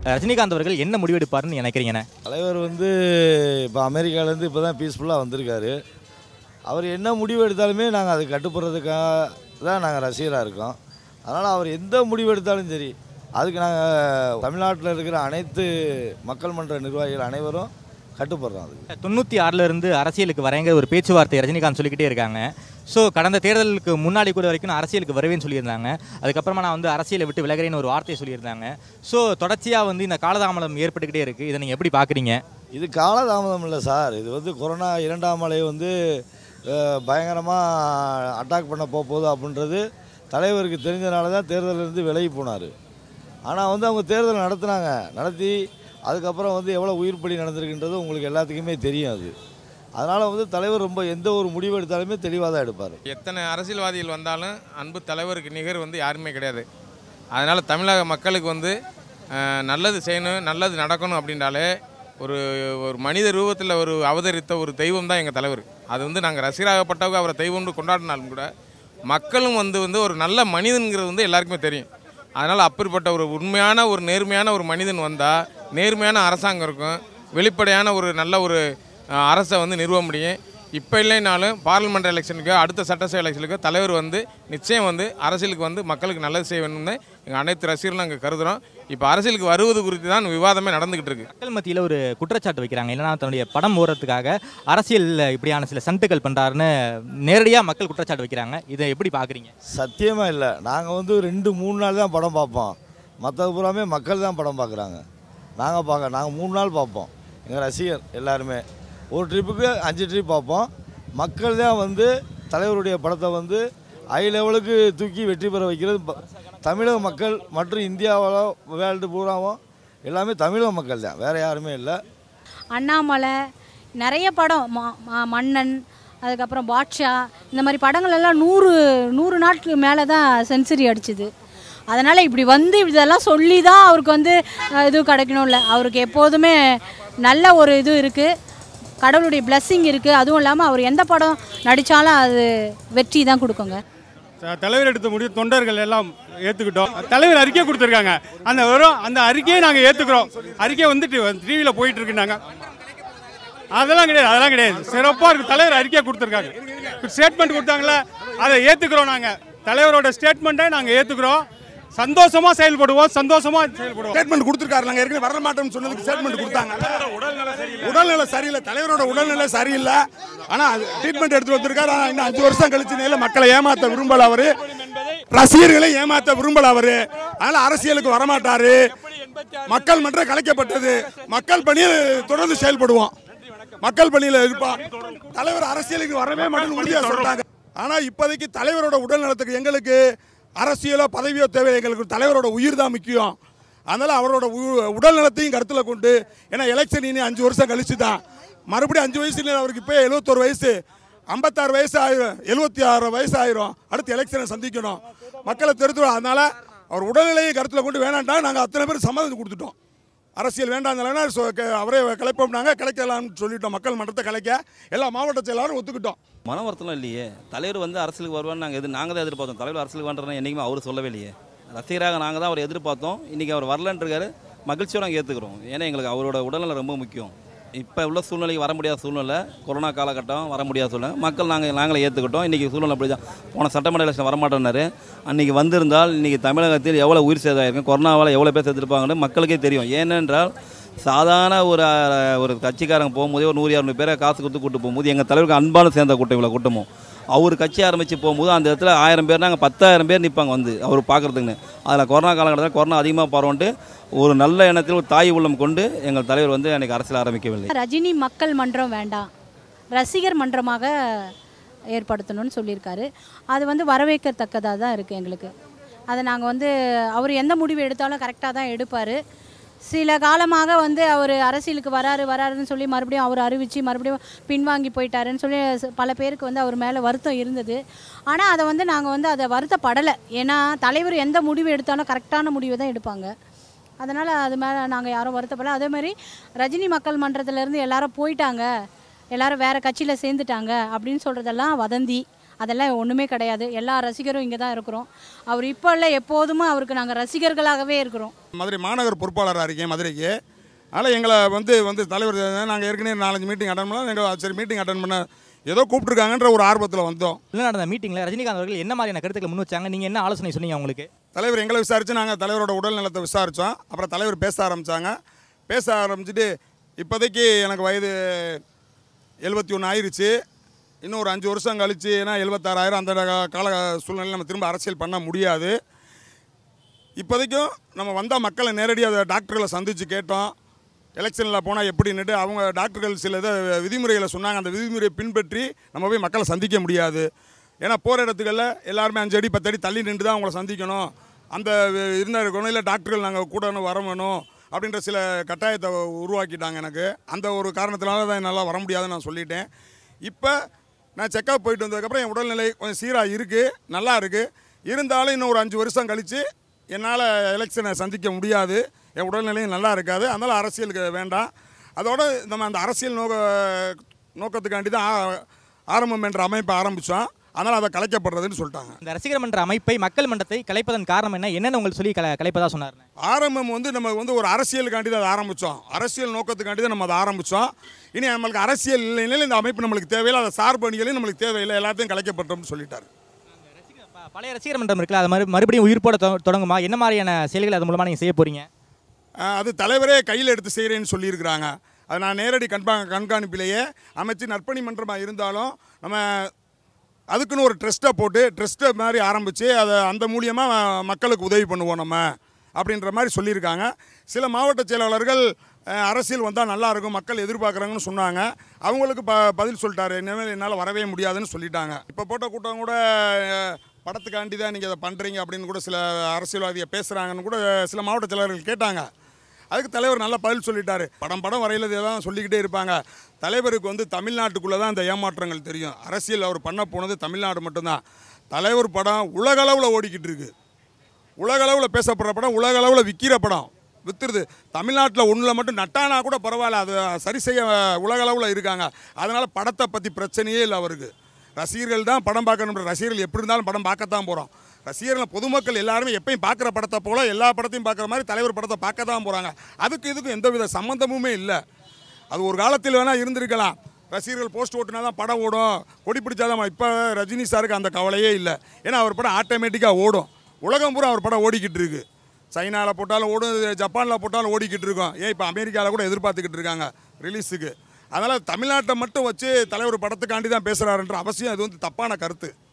ரஜினிகாந்த் அவர்கள் என்ன முடிவெடுப்பாருன்னு நினைக்கிறீங்கண்ணே தலைவர் வந்து இப்போ அமெரிக்காலேருந்து இப்போ தான் பீஸ்ஃபுல்லாக வந்திருக்காரு அவர் என்ன முடிவு எடுத்தாலுமே நாங்கள் அது கட்டுப்படுறதுக்காக தான் நாங்கள் ரசிகராக இருக்கோம் அதனால் அவர் எந்த முடிவு எடுத்தாலும் சரி அதுக்கு நாங்கள் தமிழ்நாட்டில் இருக்கிற அனைத்து மக்கள் மன்ற நிர்வாகிகள் அனைவரும் கட்டுப்படுறோம் அதுக்கு தொண்ணூற்றி ஆறுல இருந்து அரசியலுக்கு வரேங்க ஒரு பேச்சுவார்த்தை ரஜினிகாந்த் சொல்லிக்கிட்டே இருக்காங்க ஸோ கடந்த தேர்தலுக்கு முன்னாடி கூட வரைக்கும் நான் அரசியலுக்கு வருவேன்னு சொல்லியிருந்தாங்க அதுக்கப்புறமா நான் வந்து அரசியலை விட்டு விலகிறேன்னு ஒரு வார்த்தையை சொல்லியிருந்தாங்க ஸோ தொடர்ச்சியாக வந்து இந்த காலதாமதம் ஏற்பட்டுக்கிட்டே இருக்குது இதை நீங்கள் எப்படி பார்க்குறீங்க இது காலதாமதம் இல்லை சார் இது வந்து கொரோனா இரண்டாம் அலை வந்து பயங்கரமாக அட்டாக் பண்ண போக போகுது அப்படின்றது தலைவருக்கு தெரிஞ்சனால தான் தேர்தலிருந்து விலகி போனார் ஆனால் வந்து அவங்க தேர்தல் நடத்துனாங்க நடத்தி அதுக்கப்புறம் வந்து எவ்வளோ உயிர் பலி நடந்திருக்குன்றது உங்களுக்கு எல்லாத்துக்குமே தெரியும் அது அதனால் வந்து தலைவர் ரொம்ப எந்த ஒரு முடிவு எடுத்தாலுமே தெளிவாக தான் எடுப்பார் எத்தனை அரசியல்வாதிகள் வந்தாலும் அன்பு தலைவருக்கு நிகர் வந்து யாருமே கிடையாது அதனால் தமிழக மக்களுக்கு வந்து அஹ், நல்லது செய்யணும் நல்லது நடக்கணும் அப்படின்றாலே ஒரு ஒரு மனித ரூபத்தில் ஒரு அவதரித்த ஒரு தெய்வம் தான் எங்கள் தலைவர் அது வந்து நாங்கள் ரசிகராகப்பட்டவங்க அவரை தெய்வம்னு கொண்டாடினாலும் கூட மக்களும் வந்து வந்து ஒரு நல்ல மனிதன்கிறது வந்து எல்லாருக்குமே தெரியும் அதனால் அப்படிப்பட்ட ஒரு உண்மையான ஒரு நேர்மையான ஒரு மனிதன் வந்தால் நேர்மையான அரசாங்கம் இருக்கும் வெளிப்படையான ஒரு நல்ல ஒரு அஹ், அரசை வந்து நிறுவ முடியும் இப்போ இல்லைனாலும் பார்லிமெண்ட் எலெக்ஷனுக்கு அடுத்த சட்டசபை எலெக்ஷனுக்கு தலைவர் வந்து நிச்சயம் வந்து அரசியலுக்கு வந்து மக்களுக்கு நல்லது செய்ய வேணும்னு எங்கள் அனைத்து ரசிகர்களும் நாங்கள் கருதுகிறோம் இப்போ அரசியலுக்கு வருவது குறித்து தான் விவாதமே நடந்துகிட்டு இருக்கு மக்கள் மத்தியில் ஒரு குற்றச்சாட்டு வைக்கிறாங்க என்னன்னா தன்னுடைய படம் ஓடுறதுக்காக அரசியல் இப்படியான சில சண்டுகள் பண்ணுறாருன்னு நேரடியாக மக்கள் குற்றச்சாட்டு வைக்கிறாங்க இதை எப்படி பார்க்குறீங்க சத்தியமாக இல்லை நாங்கள் வந்து ரெண்டு மூணு நாள் தான் படம் பார்ப்போம் மற்றது பூராமே மக்கள் தான் படம் பார்க்குறாங்க நாங்கள் பார்க்க நாங்கள் மூணு நாள் பார்ப்போம் எங்கள் ரசிகர் எல்லாருமே ஒரு ட்ரிப்புக்கு அஞ்சு ட்ரிப் பார்ப்போம் மக்கள் தான் வந்து தலைவருடைய படத்தை வந்து ஹை லெவலுக்கு தூக்கி வெற்றி பெற வைக்கிறது ப- தமிழக மக்கள் மற்றும் இந்தியாவில் வேர்ல்டு பூராவும் எல்லாமே தமிழக மக்கள் தான் வேறு யாருமே இல்லை அண்ணாமலை நிறைய படம் ம- ம- மன்னன் அதுக்கப்புறம் பாட்ஷா இந்த மாதிரி படங்கள் எல்லாம் நூறு நூறு நாட்களுக்கு மேலே தான் சென்சுரி அடிச்சுது அதனால் இப்படி வந்து இதெல்லாம் சொல்லி தான் அவருக்கு வந்து அஹ், இது கிடைக்கணும் இல்லை அவருக்கு எப்போதுமே நல்ல ஒரு இது இருக்குது கடவுளுடைய blessing இருக்குது அதுவும் இல்லாமல் அவர் எந்த படம் நடித்தாலும் அது வெற்றி தான் கொடுக்குங்க த- தலைவர் எடுத்த முடிவு தொண்டர்கள் எல்லாம் ஏற்றுக்கிட்டோம் தலைவர் அறிக்கை கொடுத்துருக்காங்க அந்த வரும் அந்த அறிக்கையை நாங்கள் ஏற்றுக்கிறோம் அறிக்கை வந்துட்டு டிவியில் போயிட்டு இருக்கு நாங்கள் அதெல்லாம் கிடையாது அதெல்லாம் கிடையாது சிறப்பாக இருக்கு தலைவர் அறிக்கை கொடுத்துருக்காங்க ஸ்டேட்மெண்ட் கொடுத்தாங்களே அதை ஏற்றுக்கிறோம் நாங்கள் தலைவரோட ஸ்டேட்மெண்ட்டை நாங்கள் ஏற்றுக்கிறோம் சந்தோஷமா செயல்படுவோம் சந்தோஷமா செயல்படுவோம் ஸ்டேட்மெண்ட் கொடுத்துருக்காரு நாங்கள் ஏற்கனவே வர மாட்டோம்னு சொன்னதுக்கு ஸ்டேட்மெண்ட் கொடுத்தாங்க உடல்நிலை சரியில்லை தலைவரோட உடல்நிலை சரியில்லை ஆனால் அது ட்ரீட்மெண்ட் எடுத்து வந்திருக்காரு ஆனால் இன்னும் அஞ்சு வருஷம் கழிச்சு நேரில் மக்களை ஏமாத்த விரும்பல அவரு ரசிகர்களை ஏமாத்த விரும்பல அவரு அதனால அரசியலுக்கு வரமாட்டாரு மக்கள் மன்றம் கலைக்கப்பட்டது மக்கள் பணியில் தொடர்ந்து செயல்படுவோம் மக்கள் பணியில் இருப்பான் தலைவர் அரசியலுக்கு வரவே மாட்டேன்னு உறுதியாக சொல்றாங்க ஆனா இப்போதைக்கு தலைவரோட உடல்நலத்துக்கு எங்களுக்கு அரசியலோ பதவியோ தேவை எங்களுக்கு தலைவரோட உயிர் தான் முக்கியம் அதனால அவரோட உ- உடல்நலத்தையும் கருத்தில் கொண்டு ஏன்னா எலெக்ஷன் இனி அஞ்சு வருஷம் கழிச்சு தான் மறுபடியும் அஞ்சு வயசு இல்லை அவருக்கு இப்போ எழுபத்தோரு வயசு ஐம்பத்தாறு வயசு ஆயிரும் எழுபத்தி ஆறு வயசு ஆயிரும் அடுத்து எலெக்ஷனை சந்திக்கணும் மக்களை தெரிஞ்சுடும் அதனால அவர் உடல்நிலையை கருத்தில் கொண்டு வேணாண்டா நாங்கள் அத்தனை பேர் சம்மதம் கொடுத்துட்டோம் அரசியல் வேண்டாம் அவரே கலைப்போம்னாங்க கலைக்கலாம்னு சொல்லிட்டோம் மக்கள் மன்றத்தை கலைக்க எல்லா மாவட்ட செயலாளரும் ஒத்துக்கிட்டோம் மன வருத்தம்லாம் இல்லையே தலைவர் வந்து அரசியலுக்கு வருவான்னு நாங்கள் எது நாங்கள் தான் எதிர்பார்த்தோம் தலைவர் அரசியலுக்கு வந்துறேன்னு என்றைக்குமே அவர் சொல்லவே இல்லையே ரசிகராக நாங்கள் தான் அவர் எதிர்பார்த்தோம் இன்றைக்கி அவர் வரலன்றிருக்காரு மகிழ்ச்சியோட நாங்கள் ஏற்றுக்கிறோம் ஏன்னா எங்களுக்கு அவரோட உடல்நலம் ரொம்ப முக்கியம் இப்போ உள்ள சூழ்நிலைக்கு வர முடியாத சூழ்நிலை கொரோனா காலகட்டம் வர முடியாத சூழ்நிலை மக்கள் நாங்கள் நாங்களே ஏற்றுக்கிட்டோம் இன்றைக்கி சூழ்நிலை அப்படி தான் போன சட்டமன்ற எலெக்ஷன் வரமாட்டோம்னாரு அன்றைக்கி வந்திருந்தால் இன்றைக்கி தமிழகத்தில் எவ்வளோ உயிர் சேதம் இருக்கும் கொரோனாவால் எவ்வளோ பேர் செத்துருப்பாங்கன்னு மக்களுக்கே தெரியும் ஏனென்றால் சாதாரண ஒரு அஹ், ஒரு கட்சிக்காரங்க போகும்போதே ஒரு நூறு இரநூறு பேரை காசு கொடுத்து கூட்டு போகும்போது எங்கள் தலைவருக்கு அன்பான சேர்ந்த கூட்டம் இவ்வளோ கூட்டமும் அவர் கட்சி ஆரம்பித்து போகும்போது அந்த இடத்துல ஆயிரம் பேர் நாங்கள் பத்தாயிரம் பேர் நிற்பாங்க வந்து அவர் பார்க்குறதுக்குன்னு அதில் கொரோனா காலகட்டத்தில் கொரோனா அதிகமாக பரவன்ட்டு ஒரு நல்ல எண்ணத்தில் ஒரு தாய் உள்ளம் கொண்டு எங்கள் தலைவர் வந்து எனக்கு அரசியல் ஆரம்பிக்கவில்லை ரஜினி மக்கள் மன்றம் வேண்டாம் ரசிகர் மன்றமாக ஏற்படுத்தணும்னு சொல்லியிருக்காரு அது வந்து வரவேற்கத்தக்கதாக தான் இருக்குது எங்களுக்கு அதை நாங்கள் வந்து அவர் எந்த முடிவு எடுத்தாலும் கரெக்டாக தான் எடுப்பார் சில காலமாக வந்து அவர் அரசியலுக்கு வராரு வராருன்னு சொல்லி மறுபடியும் அவர் அறிவித்து மறுபடியும் பின்வாங்கி போயிட்டாருன்னு சொல்லி ச- பல பேருக்கு வந்து அவர் மேலே வருத்தம் இருந்தது ஆனால் அதை வந்து நாங்கள் வந்து அதை வருத்தப்படலை ஏன்னா தலைவர் எந்த முடிவு எடுத்தாலும் கரெக்டான முடிவை தான் எடுப்பாங்க அதனால் அது மேலே நாங்கள் யாரும் வருத்தப்படல அதே மாதிரி ரஜினி மக்கள் மன்றத்திலேருந்து எல்லாரும் போயிட்டாங்க எல்லாரும் வேறு கட்சியில் சேர்ந்துட்டாங்க அப்படின்னு சொல்கிறதெல்லாம் வதந்தி அதெல்லாம் ஒன்றுமே கிடையாது எல்லா ரசிகரும் இங்கே தான் இருக்கிறோம் அவர் இப்போ இல்லை எப்போதுமே அவருக்கு நாங்கள் ரசிகர்களாகவே இருக்கிறோம் மதுரை மாநகர் பொறுப்பாளராக இருக்கேன் மதுரைக்கு அதனால் எங்களை வந்து வந்து தலைவர் நாங்கள் ஏற்கனவே நாலஞ்சு மீட்டிங் அட்டன் பண்ணோம் எங்கள் சரி மீட்டிங் அட்டன் பண்ண ஏதோ கூப்பிட்ருக்காங்கன்ற ஒரு ஆர்வத்தில் வந்தோம் இல்லை நடந்த மீட்டிங்கில் ரஜினிகாந்த் அவர்கள் என்ன மாதிரியான கருத்துக்களை முன் வச்சாங்க நீங்கள் என்ன ஆலோசனை சொன்னீங்க அவங்களுக்கு தலைவர் எங்களை விசாரித்து நாங்கள் தலைவரோட உடல் நலத்தை விசாரித்தோம் அப்புறம் தலைவர் பேச ஆரம்பித்தாங்க பேச ஆரம்பிச்சுட்டு இப்போதைக்கு எனக்கு வயது எழுபத்தி ஒன்று ஆயிருச்சு இன்னும் ஒரு அஞ்சு வருஷம் கழிச்சு ஏன்னா எழுபத்தாறாயிரம் அந்த கா- கால சூழ்நிலையில் நம்ம திரும்ப அரசியல் பண்ண முடியாது இப்போதைக்கும் நம்ம வந்தால் மக்களை நேரடியாக டாக்டர்களை சந்தித்து கேட்டோம் எலெக்ஷனில் போனால் எப்படின்னுட்டு அவங்க டாக்டர்கள் சில இதை விதிமுறைகளை சொன்னாங்க அந்த விதிமுறையை பின்பற்றி நம்ம போய் மக்களை சந்திக்க முடியாது ஏன்னா போகிற இடத்துகளில் எல்லாருமே அஞ்சு அடி பத்து அடி தள்ளி நின்று தான் அவங்கள சந்திக்கணும் அந்த இருந்த இருக்கணும் இல்லை டாக்டர்கள் நாங்கள் கூட வர வேணும் அப்படின்ற சில கட்டாயத்தை உருவாக்கிட்டாங்க எனக்கு அந்த ஒரு காரணத்தினால தான் என்னால் வர முடியாதுன்னு நான் சொல்லிட்டேன் இப்போ நான் செக்கப் போயிட்டு வந்ததுக்கப்புறம் என் உடல்நிலை கொஞ்சம் சீராக இருக்குது நல்லா இருக்குது இருந்தாலும் இன்னும் ஒரு அஞ்சு வருஷம் கழித்து என்னால் எலெக்ஷனை சந்திக்க முடியாது என் உடல்நிலையும் நல்லா இருக்காது அதனால் அரசியலுக்கு வேண்டாம் அதோட நம்ம அந்த அரசியல் நோக்க நோக்கத்துக்காண்டி தான் ஆ- ஆரம்பம் என்ற அமைப்பை ஆரம்பித்தோம் அதனால் அதை கலைக்கப்படுறதுன்னு சொல்லிட்டாங்க இந்த ரசிகர் மன்ற அமைப்பை மக்கள் மன்றத்தை கலைப்பதன் காரணம் என்ன என்னென்ன உங்களுக்கு சொல்லி கல கலைப்பதா சொன்னார் ஆரம்பம் வந்து நம்ம வந்து ஒரு அரசியலுக்காண்டி தான் அதை ஆரம்பித்தோம் அரசியல் நோக்கத்துக்காண்டி தான் நம்ம அதை ஆரம்பித்தோம் இனி நம்மளுக்கு அரசியல் இல்லைனாலும் இந்த அமைப்பு நம்மளுக்கு தேவையில்லை அதை சார்பு அணிகளையும் நம்மளுக்கு தேவையில்லை எல்லாத்தையும் கலைக்கப்பட்டோம்னு சொல்லிட்டாரு ப- பழைய ரசிகர் மன்றம் இருக்குல்ல அது மறு மறுபடியும் உயிர்ப்போட தொ- தொடங்குமா என்ன மாதிரியான செயல்கள் அது மூலமாக நீங்கள் செய்ய போறீங்க ஆஹ் அது தலைவரே கையில் எடுத்து செய்கிறேன்னு சொல்லியிருக்கிறாங்க அது நான் நேரடி கண்பா கண்காணிப்பிலேயே அமைச்சு நற்பணி மன்றமாக இருந்தாலும் நம்ம அதுக்குன்னு ஒரு ட்ரஸ்ட்டை போட்டு ட்ரஸ்ட்டை மாதிரி ஆரம்பித்து அதை அந்த மூலியமாக மக்களுக்கு உதவி பண்ணுவோம் நம்ம அப்படின்ற மாதிரி சொல்லியிருக்காங்க சில மாவட்ட செயலாளர்கள் அஹ், அரசியல் வந்தால் நல்லா இருக்கும் மக்கள் எதிர்பார்க்குறாங்கன்னு சொன்னாங்க அவங்களுக்கு ப பதில் சொல்லிட்டாரு இனிமேல் என்னால் வரவே முடியாதுன்னு சொல்லிட்டாங்க இப்போ போட்ட கூட்டம் கூட அஹ், படத்துக்காண்டி தான் நீங்கள் அதை பண்ணுறீங்க அப்படின்னு கூட சில அரசியல்வாதியை பேசுகிறாங்கன்னு கூட சில மாவட்ட செயலாளர்கள் கேட்டாங்க அதுக்கு தலைவர் நல்லா பதில் சொல்லிட்டாரு படம் படம் வரையில் தான் சொல்லிக்கிட்டே இருப்பாங்க தலைவருக்கு வந்து தமிழ்நாட்டுக்குள்ளே தான் இந்த ஏமாற்றங்கள் தெரியும் அரசியல் அவர் பண்ண போனது தமிழ்நாடு மட்டும்தான் தலைவர் படம் உலகளவில் ஓடிக்கிட்டு இருக்கு உலகளவில் பேசப்படுற படம் உலகளவில் விற்கிற படம் வித்துருது தமிழ்நாட்டில் ஒன்றில் மட்டும் நட்டானா கூட பரவாயில்ல அது சரி செய்ய உலகளவில் இருக்காங்க அதனால் படத்தை பற்றி பிரச்சனையே இல்லை அவருக்கு ரசிகர்கள் தான் படம் பார்க்கணும் ரசிகர்கள் எப்படி இருந்தாலும் படம் பார்க்கத்தான் போகிறோம் ரசிகர்கள் பொதுமக்கள் எல்லாருமே எப்பயும் பார்க்குற படத்தை போல எல்லா படத்தையும் பார்க்குற மாதிரி தலைவர் படத்தை பார்க்க தான் போகிறாங்க அதுக்கு இதுக்கும் எந்தவித சம்மந்தமுமே இல்லை அது ஒரு காலத்தில் வேணால் இருந்திருக்கலாம் ரசிகர்கள் போஸ்ட் ஓட்டுனா தான் படம் ஓடும் கொடி பிடிச்சாதான் இப்போ ரஜினி சாருக்கு அந்த கவலையே இல்லை ஏன்னா அவர் படம் ஆட்டோமேட்டிக்காக ஓடும் உலகம் பூரா அவர் படம் ஓடிக்கிட்டு இருக்கு சைனாவில் போட்டாலும் ஓடும் ஜப்பானில் போட்டாலும் ஓடிக்கிட்டு இருக்கோம் ஏன் இப்போ அமெரிக்காவில் கூட எதிர்பார்த்துக்கிட்டு இருக்காங்க ரிலீஸுக்கு அதனால் தமிழ்நாட்டை மட்டும் வச்சு தலைவர் படத்துக்காண்டி தான் பேசுகிறாருன்ற அவசியம் அது வந்து தப்பான கருத்து